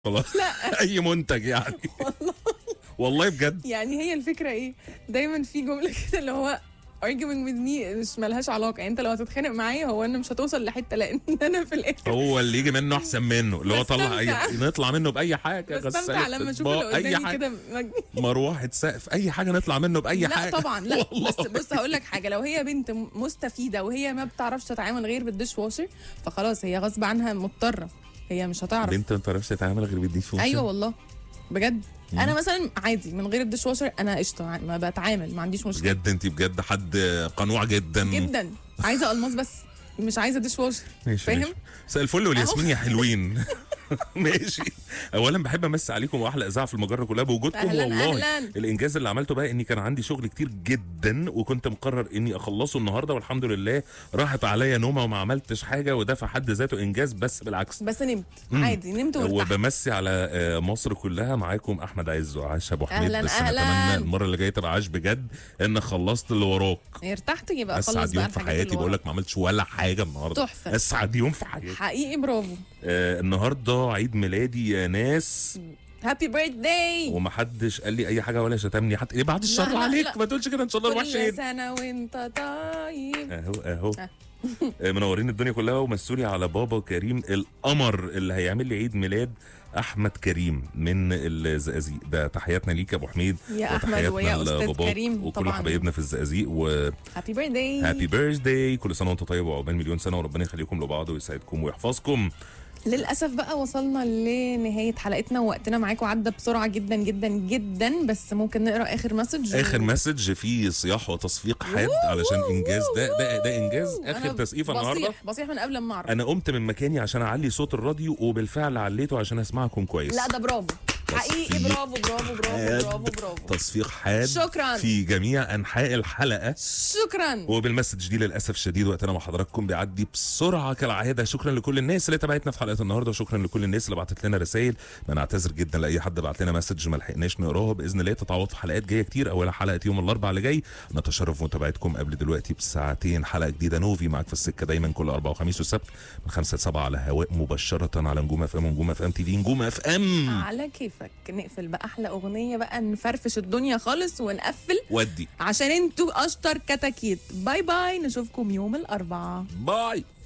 خلاص لا اي منتج يعني والله والله بجد يعني هي الفكره ايه دايما في جمله كده اللي هو arguing with me مش ملهاش علاقه يعني انت لو هتتخانق معايا هو انا مش هتوصل لحته لان انا في الاخر هو اللي يجي منه احسن منه اللي هو طلع اي بستمتع. نطلع منه باي حاجه بستمتع غسالة لما اشوف أطباق، اللي اي قدامي حاجه كده مج- مروحه سقف اي حاجه نطلع منه باي لا حاجه طبعا لا والله. بس بص هقول لك حاجه لو هي بنت مستفيده وهي ما بتعرفش تتعامل غير بالديش واشر فخلاص هي غصب عنها مضطره هي مش هتعرف بنت ما بتعرفش تتعامل غير بالديش واشر. ايوه والله بجد انا مثلا عادي من غير الديش واشر انا قشطه ما بتعامل ما عنديش مشكله بجد انت بجد حد قنوع جدا جدا عايزه الماس بس مش عايزه ديش واشر ماشي فاهم؟ ماشي. مساء الفل والياسمين يا حلوين ماشي اولا بحب امسي عليكم واحلى اذاعه في المجره كلها بوجودكم أهلاً، والله أهلاً. الانجاز اللي عملته بقى اني كان عندي شغل كتير جدا وكنت مقرر اني اخلصه النهارده والحمد لله راحت عليا نومه وما عملتش حاجه وده في حد ذاته انجاز بس بالعكس بس نمت مم. عادي نمت وارتحت وبمسي على آه، مصر كلها معاكم احمد عز وعاش ابو حميد أهلاً، بس أهلاً. نتمنى المره اللي جايه تبقى عاش بجد ان خلصت اللي وراك ارتحت يبقى خلص اسعد بقى يوم في الحاجات حياتي اللي بقول ورا. لك ما عملتش ولا حاجه النهارده تحفة. اسعد يوم في حياتي حقيقي برافو آه النهارده عيد ميلادي يا ناس هابي بيرث داي ومحدش قال لي اي حاجه ولا شتمني حتى ايه بعد الشر لا، عليك لا. ما تقولش كده ان شاء الله كل وحشين سنه وانت طيب اهو اهو آه. آه، منورين الدنيا كلها ومسولي على بابا كريم القمر اللي هيعمل لي عيد ميلاد احمد كريم من الزقازيق ده تحياتنا ليك يا ابو حميد يا أحمد وتحياتنا ويا أستاذ لباباك كريم وكل طبعاً. حبايبنا في الزقازيق وهابي هابي بيرث داي بيرث داي كل سنه وانت طيب وعقبال مليون سنه وربنا يخليكم لبعض ويسعدكم ويحفظكم للاسف بقى وصلنا لنهايه حلقتنا ووقتنا معاكم عدى بسرعه جدا جدا جدا بس ممكن نقرا اخر مسج اخر مسج فيه صياح وتصفيق حاد علشان انجاز ده ده ده انجاز اخر أنا تسقيفه النهارده بصيح بصيح من قبل ما اعرف انا قمت من مكاني عشان اعلي صوت الراديو وبالفعل عليته عشان اسمعكم كويس لا ده برافو حقيقي تصفيق برافو برافو برافو حاد. برافو برافو تصفيق حاد شكراً. في جميع انحاء الحلقه شكرا وبالمسج دي للاسف الشديد وقتنا مع حضراتكم بيعدي بسرعه كالعاده شكرا لكل الناس اللي تابعتنا في حلقه النهارده وشكرا لكل الناس اللي بعتت لنا رسائل بنعتذر جدا لاي حد بعت لنا مسج ما لحقناش نقراها باذن الله تتعوض في حلقات جايه كتير اولها حلقه يوم الاربعاء اللي جاي نتشرف بمتابعتكم قبل دلوقتي بساعتين حلقه جديده نوفي معاك في السكه دايما كل اربعاء وخميس وسبت من 5 ل 7 على هواء مباشره على نجوم اف ام ونجوم اف ام تي في نجوم اف ام على كيفك نقفل باحلى اغنيه بقى نفرفش الدنيا خالص ونقفل ودي عشان انتوا اشطر كتاكيت باي باي نشوفكم يوم الاربعاء باي